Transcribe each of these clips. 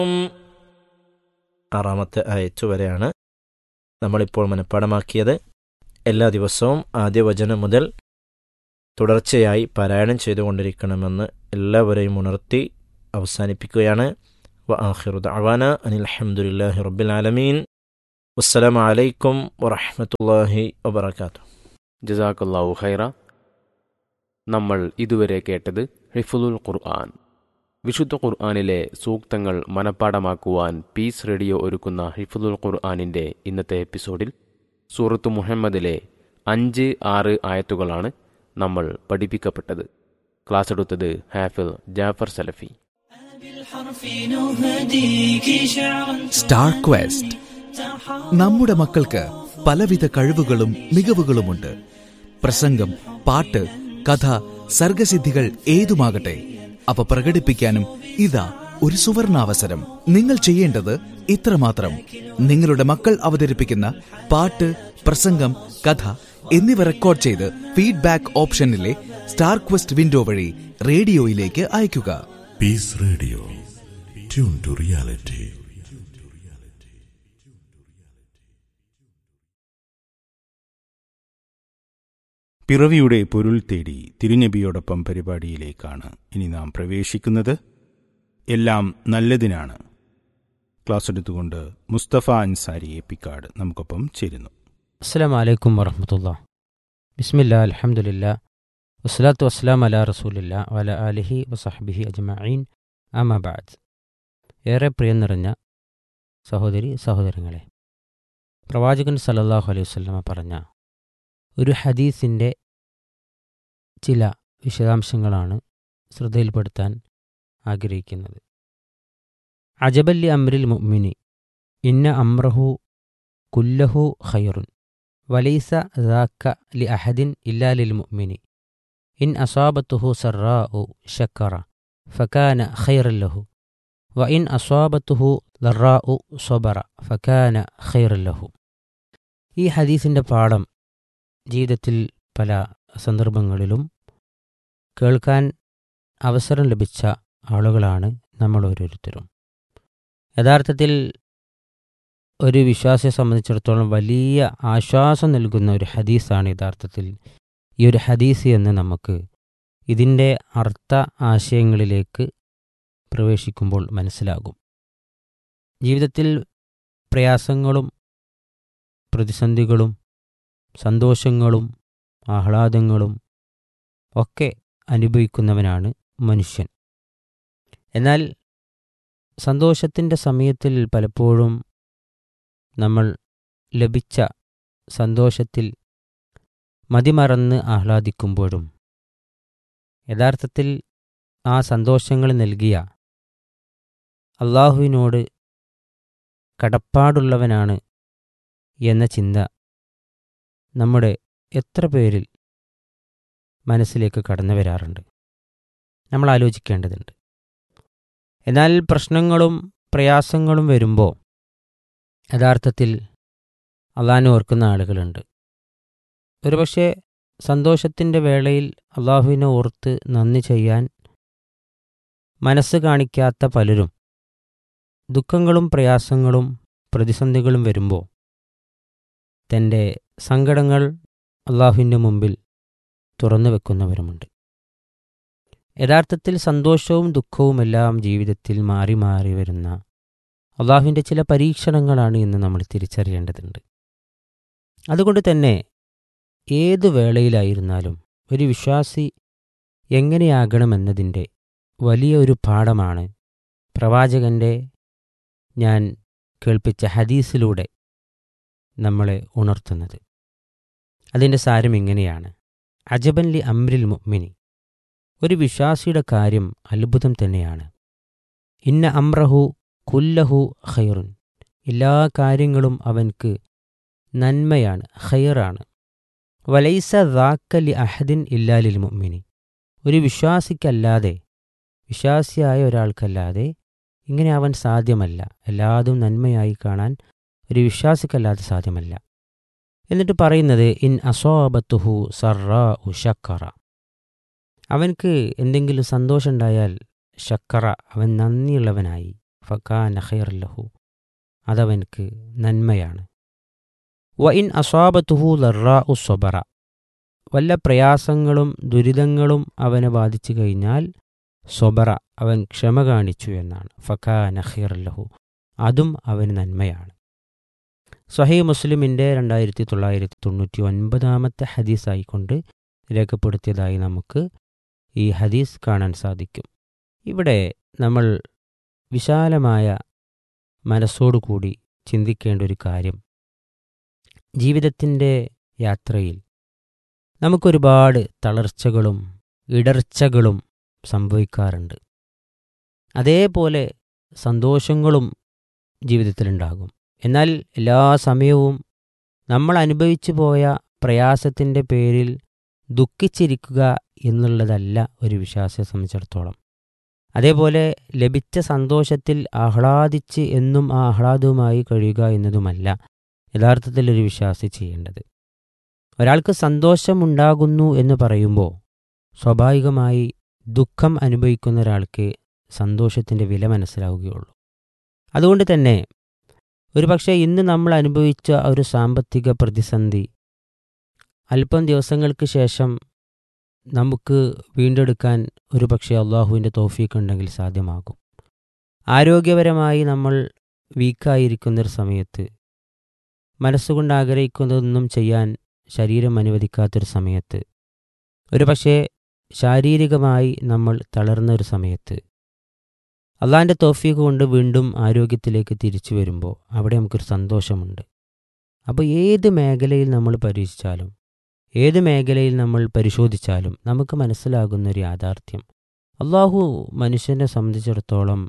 ആറാമത്തെ ആയത്ത് വരെയാണ് നമ്മളിപ്പോൾ മനഃപ്പാടമാക്കിയത് എല്ലാ ദിവസവും ആദ്യ വചനം മുതൽ തുടർച്ചയായി പാരായണം ചെയ്തുകൊണ്ടിരിക്കണമെന്ന് എല്ലാവരെയും ഉണർത്തി അവസാനിപ്പിക്കുകയാണ് വ ആഖിറു ദഅവാന അനിൽ അൽഹംദുലില്ലാഹി റബ്ബിൽ ആലമീൻ വസ്സലാമു അലൈക്കും വറഹ്മത്തുള്ളാഹി വബറകാതുഹു ജസാക്കല്ലാഹു ഖൈറ നമ്മൾ ഇതുവരെ കേട്ടത് ഹിഫുലുൽ ഖുർആൻ വിശുദ്ധ ഖുർആനിലെ സൂക്തങ്ങൾ മനഃപ്പാടമാക്കുവാൻ പീസ് റേഡിയോ ഒരുക്കുന്ന ഹിഫുലുൽ ഖുർആനിൻ്റെ ഇന്നത്തെ എപ്പിസോഡിൽ സൂറത്തു മുഹമ്മദിലെ അഞ്ച് ആറ് ആയത്തുകളാണ് നമ്മൾ പഠിപ്പിക്കപ്പെട്ടത് ക്ലാസ് എടുത്തത് ഹാഫിൽ ജാഫർ സലഫി സ്റ്റാർ ക്വസ്റ്റ് നമ്മുടെ മക്കൾക്ക് പലവിധ കഴിവുകളും മികവുകളുമുണ്ട് പ്രസംഗം പാട്ട് കഥ സർഗസിദ്ധികൾ ഏതുമാകട്ടെ അവ പ്രകടിപ്പിക്കാനും ഇതാ ഒരു സുവർണാവസരം നിങ്ങൾ ചെയ്യേണ്ടത് ഇത്രമാത്രം നിങ്ങളുടെ മക്കൾ അവതരിപ്പിക്കുന്ന പാട്ട് പ്രസംഗം കഥ എന്നിവ റെക്കോർഡ് ചെയ്ത് ഫീഡ്ബാക്ക് ഓപ്ഷനിലെ സ്റ്റാർ ക്വസ്റ്റ് വിൻഡോ വഴി റേഡിയോയിലേക്ക് അയയ്ക്കുക Peace Radio. Tune to reality. പിറവിയുടെ പൊരുൾ തേടി തിരുനബിയോടൊപ്പം പരിപാടിയിലേക്കാണ് ഇനി നാം പ്രവേശിക്കുന്നത് എല്ലാം നല്ലതിനാണ് ക്ലാസ് എടുത്തുകൊണ്ട് മുസ്തഫ അൻസാരി എപ്പിക്കാട് നമുക്കൊപ്പം ചേരുന്നു അസ്സാം വലൈക്കും വറഹമത്തുള്ള ബിസ്മില്ല അലഹമുല്ല വസ്സലാത്തു വസ്സലാം അല റസൂലില്ല വല അലിഹി വസഹബിഹി അജ്മഈൻ അമബാദ് ഏറെ പ്രിയം നിറഞ്ഞ സഹോദരി സഹോദരങ്ങളെ പ്രവാചകൻ സല്ലല്ലാഹു അലൈഹി വസല്ലമ പറഞ്ഞ ഒരു ഹദീസിൻ്റെ ചില വിശദാംശങ്ങളാണ് ശ്രദ്ധയിൽപ്പെടുത്താൻ ആഗ്രഹിക്കുന്നത് അജബല്ലി അമ്രിൽ മുഅ്മിനി ഇന്ന അമ്രഹു കുല്ലഹു ഖൈറുൻ വലൈസ ذاك لأحد إلا للمؤمن إن أصابته سراء شكر فكان خيرا له وإن أصابته ضراء صبر فكان خيرا له ഈ ഹദീസിൻ്റെ പാഠം ജീവിതത്തിൽ പല സന്ദർഭങ്ങളിലും കേൾക്കാൻ അവസരം ലഭിച്ച ആളുകളാണ് നമ്മൾ ഓരോരുത്തരും യഥാർത്ഥത്തിൽ ഒരു വിശ്വാസിയെ സംബന്ധിച്ചിടത്തോളം വലിയ ആശ്വാസം നൽകുന്ന ഒരു ഹദീസാണ് യഥാർത്ഥത്തിൽ ഈ ഒരു ഹദീസ് എന്ന് നമുക്ക് ഇതിൻ്റെ അർത്ഥ ആശയങ്ങളിലേക്ക് പ്രവേശിക്കുമ്പോൾ മനസ്സിലാകും ജീവിതത്തിൽ പ്രയാസങ്ങളും പ്രതിസന്ധികളും സന്തോഷങ്ങളും ആഹ്ലാദങ്ങളും ഒക്കെ അനുഭവിക്കുന്നവനാണ് മനുഷ്യൻ എന്നാൽ സന്തോഷത്തിൻ്റെ സമയത്തിൽ പലപ്പോഴും നമ്മൾ ലഭിച്ച സന്തോഷത്തിൽ മതിമറന്ന് ആഹ്ലാദിക്കുമ്പോഴും യഥാർത്ഥത്തിൽ ആ സന്തോഷങ്ങൾ നൽകിയ അള്ളാഹുവിനോട് കടപ്പാടുള്ളവനാണ് എന്ന ചിന്ത നമ്മുടെ എത്ര പേരിൽ മനസ്സിലേക്ക് കടന്നു വരാറുണ്ട് നമ്മൾ ആലോചിക്കേണ്ടതുണ്ട് എന്നാൽ പ്രശ്നങ്ങളും പ്രയാസങ്ങളും വരുമ്പോൾ യഥാർത്ഥത്തിൽ അള്ളാഹിനെ ഓർക്കുന്ന ആളുകളുണ്ട് ഒരുപക്ഷെ സന്തോഷത്തിൻ്റെ വേളയിൽ അള്ളാഹുവിനെ ഓർത്ത് നന്ദി ചെയ്യാൻ മനസ്സ് കാണിക്കാത്ത പലരും ദുഃഖങ്ങളും പ്രയാസങ്ങളും പ്രതിസന്ധികളും വരുമ്പോൾ തൻ്റെ സങ്കടങ്ങൾ അള്ളാഹുവിൻ്റെ മുമ്പിൽ തുറന്നു വെക്കുന്നവരുമുണ്ട് യഥാർത്ഥത്തിൽ സന്തോഷവും ദുഃഖവുമെല്ലാം ജീവിതത്തിൽ മാറി മാറി വരുന്ന അള്ളാഹുവിൻ്റെ ചില പരീക്ഷണങ്ങളാണ് എന്ന് നമ്മൾ തിരിച്ചറിയേണ്ടതുണ്ട് അതുകൊണ്ട് തന്നെ ഏത് വേളയിലായിരുന്നാലും ഒരു വിശ്വാസി എങ്ങനെയാകണമെന്നതിൻ്റെ വലിയ ഒരു പാഠമാണ് പ്രവാചകൻ്റെ ഞാൻ കേൾപ്പിച്ച ഹദീസിലൂടെ നമ്മളെ ഉണർത്തുന്നത് അതിൻ്റെ സാരം ഇങ്ങനെയാണ് അജബൻലി അമ്രിൽ മുഅ്മിനി ഒരു വിശ്വാസിയുടെ കാര്യം അത്ഭുതം തന്നെയാണ് ഇന്ന അമ്രഹു കുല്ലഹു ഖൈറുൻ എല്ലാ കാര്യങ്ങളും അവൻക്ക് നന്മയാണ് ഖൈറാണ് വലൈസ ദാക്കലി അഹദിൻ ഇല്ലാലിൽ മുഅ്മിനി ഒരു വിശ്വാസിക്കല്ലാതെ വിശ്വാസിയായ ഒരാൾക്കല്ലാതെ ഇങ്ങനെ അവൻ സാധ്യമല്ല എല്ലാതും നന്മയായി കാണാൻ ഒരു വിശ്വാസിക്കല്ലാതെ സാധ്യമല്ല എന്നിട്ട് പറയുന്നത് ഇൻ അസോബത്തുഹു സർറാ ഉ ഷക്കറ അവൻക്ക് എന്തെങ്കിലും സന്തോഷമുണ്ടായാൽ ഷക്കറ അവൻ നന്ദിയുള്ളവനായി ഫക്കാ നഖൈറല്ലഹു അതവൻക്ക് നന്മയാണ് വ ഇൻ അസ്വാബത്തുഹു ലറാ ഉസ്വബറ വല്ല പ്രയാസങ്ങളും ദുരിതങ്ങളും അവനെ ബാധിച്ചു കഴിഞ്ഞാൽ സ്വബറ അവൻ ക്ഷമ കാണിച്ചു എന്നാണ് ഫക്കാ നഖീറല്ലഹു അതും അവന് നന്മയാണ് സഹീ മുസ്ലിമിൻ്റെ രണ്ടായിരത്തി തൊള്ളായിരത്തി തൊണ്ണൂറ്റി ഒൻപതാമത്തെ ഹദീസായിക്കൊണ്ട് രേഖപ്പെടുത്തിയതായി നമുക്ക് ഈ ഹദീസ് കാണാൻ സാധിക്കും ഇവിടെ നമ്മൾ വിശാലമായ മനസ്സോടുകൂടി ചിന്തിക്കേണ്ട ഒരു കാര്യം ജീവിതത്തിൻ്റെ യാത്രയിൽ നമുക്കൊരുപാട് തളർച്ചകളും ഇടർച്ചകളും സംഭവിക്കാറുണ്ട് അതേപോലെ സന്തോഷങ്ങളും ജീവിതത്തിലുണ്ടാകും എന്നാൽ എല്ലാ സമയവും നമ്മൾ അനുഭവിച്ചു പോയ പ്രയാസത്തിൻ്റെ പേരിൽ ദുഃഖിച്ചിരിക്കുക എന്നുള്ളതല്ല ഒരു വിശ്വാസിയെ സംബന്ധിച്ചിടത്തോളം അതേപോലെ ലഭിച്ച സന്തോഷത്തിൽ ആഹ്ലാദിച്ച് എന്നും ആ ആഹ്ലാദവുമായി കഴിയുക എന്നതുമല്ല യഥാർത്ഥത്തിൽ ഒരു വിശ്വാസി ചെയ്യേണ്ടത് ഒരാൾക്ക് സന്തോഷമുണ്ടാകുന്നു എന്ന് പറയുമ്പോൾ സ്വാഭാവികമായി ദുഃഖം അനുഭവിക്കുന്ന ഒരാൾക്ക് സന്തോഷത്തിൻ്റെ വില മനസ്സിലാവുകയുള്ളൂ അതുകൊണ്ട് തന്നെ ഒരുപക്ഷെ ഇന്ന് നമ്മൾ അനുഭവിച്ച ഒരു സാമ്പത്തിക പ്രതിസന്ധി അല്പം ദിവസങ്ങൾക്ക് ശേഷം നമുക്ക് വീണ്ടെടുക്കാൻ ഒരുപക്ഷെ അള്ളാഹുവിൻ്റെ തോഫീക്ക് ഉണ്ടെങ്കിൽ സാധ്യമാകും ആരോഗ്യപരമായി നമ്മൾ വീക്കായിരിക്കുന്നൊരു സമയത്ത് മനസ്സുകൊണ്ട് ആഗ്രഹിക്കുന്നതൊന്നും ചെയ്യാൻ ശരീരം അനുവദിക്കാത്തൊരു സമയത്ത് ഒരു പക്ഷേ ശാരീരികമായി നമ്മൾ തളർന്ന ഒരു സമയത്ത് അള്ളാഹിൻ്റെ തോഫീക്ക് കൊണ്ട് വീണ്ടും ആരോഗ്യത്തിലേക്ക് തിരിച്ചു വരുമ്പോൾ അവിടെ നമുക്കൊരു സന്തോഷമുണ്ട് അപ്പോൾ ഏത് മേഖലയിൽ നമ്മൾ പരീക്ഷിച്ചാലും ഏത് മേഖലയിൽ നമ്മൾ പരിശോധിച്ചാലും നമുക്ക് മനസ്സിലാകുന്ന ഒരു യാഥാർത്ഥ്യം അള്ളാഹു മനുഷ്യനെ സംബന്ധിച്ചിടത്തോളം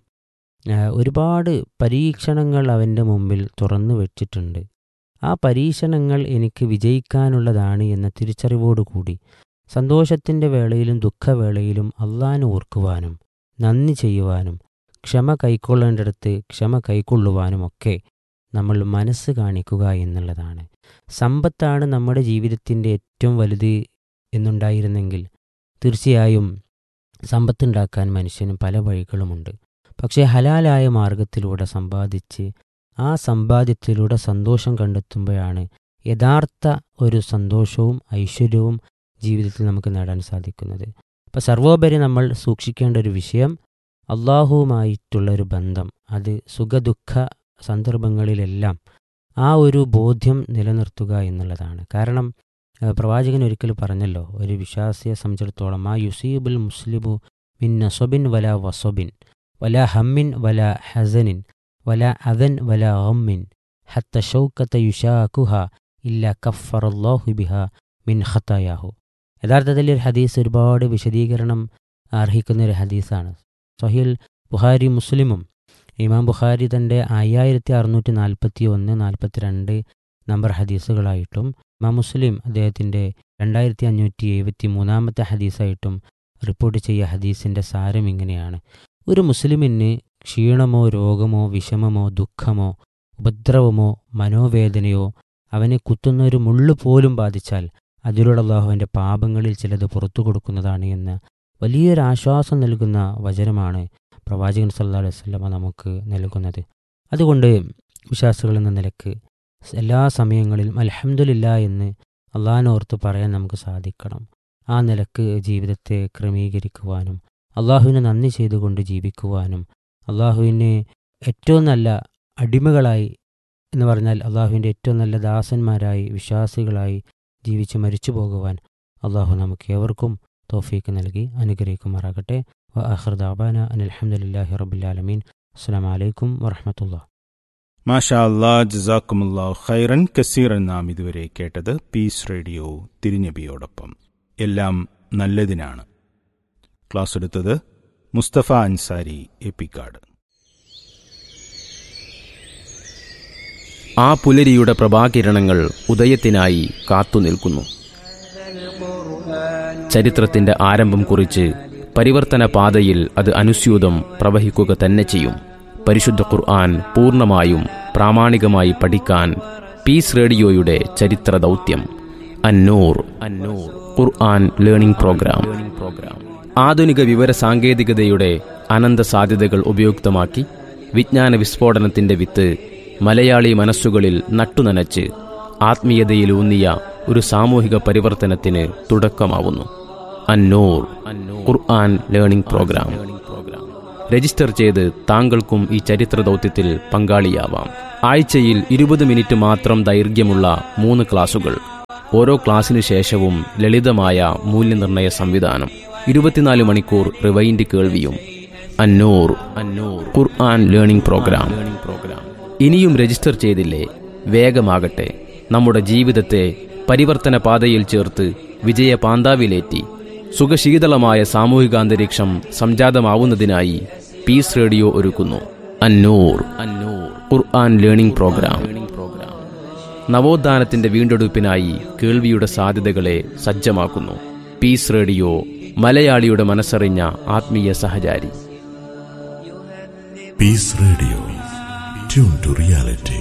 ഒരുപാട് പരീക്ഷണങ്ങൾ അവൻ്റെ മുമ്പിൽ തുറന്നു വെച്ചിട്ടുണ്ട് ആ പരീക്ഷണങ്ങൾ എനിക്ക് വിജയിക്കാനുള്ളതാണ് എന്ന തിരിച്ചറിവോടുകൂടി സന്തോഷത്തിൻ്റെ വേളയിലും ദുഃഖവേളയിലും അള്ളാഹിനെ ഓർക്കുവാനും നന്ദി ചെയ്യുവാനും ക്ഷമ കൈക്കൊള്ളേണ്ടടുത്ത് ക്ഷമ കൈക്കൊള്ളുവാനുമൊക്കെ നമ്മൾ മനസ്സ് കാണിക്കുക എന്നുള്ളതാണ് സമ്പത്താണ് നമ്മുടെ ജീവിതത്തിൻ്റെ ഏറ്റവും വലുത് എന്നുണ്ടായിരുന്നെങ്കിൽ തീർച്ചയായും സമ്പത്തുണ്ടാക്കാൻ മനുഷ്യന് പല വഴികളുമുണ്ട് പക്ഷേ ഹലാലായ മാർഗത്തിലൂടെ സമ്പാദിച്ച് ആ സമ്പാദ്യത്തിലൂടെ സന്തോഷം കണ്ടെത്തുമ്പോഴാണ് യഥാർത്ഥ ഒരു സന്തോഷവും ഐശ്വര്യവും ജീവിതത്തിൽ നമുക്ക് നേടാൻ സാധിക്കുന്നത് അപ്പോൾ സർവോപരി നമ്മൾ സൂക്ഷിക്കേണ്ട ഒരു വിഷയം അള്ളാഹുവുമായിട്ടുള്ള ഒരു ബന്ധം അത് സുഖദുഃഖ സന്ദർഭങ്ങളിലെല്ലാം ആ ഒരു ബോധ്യം നിലനിർത്തുക എന്നുള്ളതാണ് കാരണം പ്രവാചകൻ ഒരിക്കൽ പറഞ്ഞല്ലോ ഒരു വിശ്വാസിയെ സംബന്ധിച്ചിടത്തോളം ആ യുസീബുൽ മുസ്ലിമു മിൻ നസബിൻ വല വസബിൻ വല ഹമ്മിൻ വല ഹസനിൻ വല അദൻ വല അമ്മിൻ ഹത്ത ഷൗക്കത്ത യുഷാക്കുഹ ഇല്ല കഫറല്ലാഹു ബിഹ മിൻ ഖത്തായാഹു യഥാർത്ഥത്തിൽ ഒരു ഹദീസ് ഒരുപാട് വിശദീകരണം അർഹിക്കുന്ന ഒരു ഹദീസാണ് സഹിൽ ബുഹാരി മുസ്ലിമും ഇമാം ബുഖാരി തൻ്റെ അയ്യായിരത്തി അറുന്നൂറ്റി നാൽപ്പത്തി ഒന്ന് നാൽപ്പത്തിരണ്ട് നമ്പർ ഹദീസുകളായിട്ടും ഇമാം മുസ്ലിം അദ്ദേഹത്തിൻ്റെ രണ്ടായിരത്തി അഞ്ഞൂറ്റി എഴുപത്തി മൂന്നാമത്തെ ഹദീസായിട്ടും റിപ്പോർട്ട് ചെയ്യ ഹദീസിൻ്റെ സാരം ഇങ്ങനെയാണ് ഒരു മുസ്ലിമിന് ക്ഷീണമോ രോഗമോ വിഷമമോ ദുഃഖമോ ഉപദ്രവമോ മനോവേദനയോ അവനെ കുത്തുന്ന ഒരു മുള്ളു പോലും ബാധിച്ചാൽ അതിലൂടെ അള്ളാഹു അവൻ്റെ പാപങ്ങളിൽ ചിലത് പുറത്തു കൊടുക്കുന്നതാണ് എന്ന് വലിയൊരു ആശ്വാസം നൽകുന്ന വചനമാണ് പ്രവാചകൻ സല്ലാ അലൈഹി സ്വലമ നമുക്ക് നൽകുന്നത് അതുകൊണ്ട് വിശ്വാസികൾ എന്ന നിലക്ക് എല്ലാ സമയങ്ങളിലും അലഹമുല്ല എന്ന് അള്ളാഹിനോർത്ത് പറയാൻ നമുക്ക് സാധിക്കണം ആ നിലക്ക് ജീവിതത്തെ ക്രമീകരിക്കുവാനും അള്ളാഹുവിനെ നന്ദി ചെയ്തുകൊണ്ട് ജീവിക്കുവാനും അള്ളാഹുവിനെ ഏറ്റവും നല്ല അടിമകളായി എന്ന് പറഞ്ഞാൽ അള്ളാഹുവിൻ്റെ ഏറ്റവും നല്ല ദാസന്മാരായി വിശ്വാസികളായി ജീവിച്ച് മരിച്ചു പോകുവാൻ അള്ളാഹു നമുക്ക് ഏവർക്കും തോഫീക്ക് നൽകി അനുഗ്രഹിക്കുമാറാകട്ടെ വ ആഖിർ ദാബാന അനിൽഹമുല്ലാഹി റബുല്ലാലമീൻ അസ്സാം വലൈക്കും വറഹമത്തുള്ള മാഷാ അല്ലാ ജസാക്കുമുല്ലാ ഖൈറൻ കസീറൻ നാം ഇതുവരെ കേട്ടത് പീസ് റേഡിയോ തിരുനബിയോടൊപ്പം എല്ലാം നല്ലതിനാണ് ക്ലാസ് എടുത്തത് മുസ്തഫ അൻസാരി എപ്പിക്കാട് ആ പുലരിയുടെ പ്രഭാകിരണങ്ങൾ ഉദയത്തിനായി കാത്തുനിൽക്കുന്നു ചരിത്രത്തിന്റെ ആരംഭം കുറിച്ച് പരിവർത്തന പാതയിൽ അത് അനുസ്യൂതം പ്രവഹിക്കുക തന്നെ ചെയ്യും പരിശുദ്ധ ഖുർആൻ പൂർണ്ണമായും പ്രാമാണികമായി പഠിക്കാൻ പീസ് റേഡിയോയുടെ ചരിത്ര ദൗത്യം അന്നൂർ അന്നൂർ ഖുർആൻ ലേണിംഗ് പ്രോഗ്രാം ആധുനിക വിവര സാങ്കേതികതയുടെ അനന്ത സാധ്യതകൾ ഉപയുക്തമാക്കി വിജ്ഞാന വിസ്ഫോടനത്തിന്റെ വിത്ത് മലയാളി മനസ്സുകളിൽ നട്ടുനനച്ച് ആത്മീയതയിലൂന്നിയ ഒരു സാമൂഹിക പരിവർത്തനത്തിന് തുടക്കമാവുന്നു Annoor Quran learning programme register ചെയ്ത് താങ്കൾക്കും ഈ ചരിത്ര ദൗത്യത്തിൽ പങ്കാളിയാവാം ആഴ്ചയിൽ ഇരുപത് മിനിറ്റ് മാത്രം ദൈർഘ്യമുള്ള മൂന്ന് ക്ലാസുകൾ ഓരോ ക്ലാസ്സിനു ശേഷവും ലളിതമായ മൂല്യനിർണ്ണയ സംവിധാനം ഇരുപത്തിനാല് മണിക്കൂർ റിവൈൻഡ് കേൾവിയും Annoor Annoor Quran learning programme programme ഇനിയും രജിസ്റ്റർ ചെയ്തില്ലേ വേഗമാകട്ടെ നമ്മുടെ ജീവിതത്തെ പരിവർത്തന പാതയിൽ ചേർത്ത് വിജയ പാന്താവിലേറ്റി സുഖശീതളമായ സാമൂഹികാന്തരീക്ഷം സംജാതമാവുന്നതിനായി പീസ് റേഡിയോ ഒരുക്കുന്നു Annoor Annoor Quran learning programme programme നവോത്ഥാനത്തിന്റെ വീണ്ടെടുപ്പിനായി കേൾവിയുടെ സാധ്യതകളെ സജ്ജമാക്കുന്നു പീസ് റേഡിയോ മലയാളിയുടെ മനസ്സറിഞ്ഞ ആത്മീയ സഹചാരി Peace Radio. Tune to reality.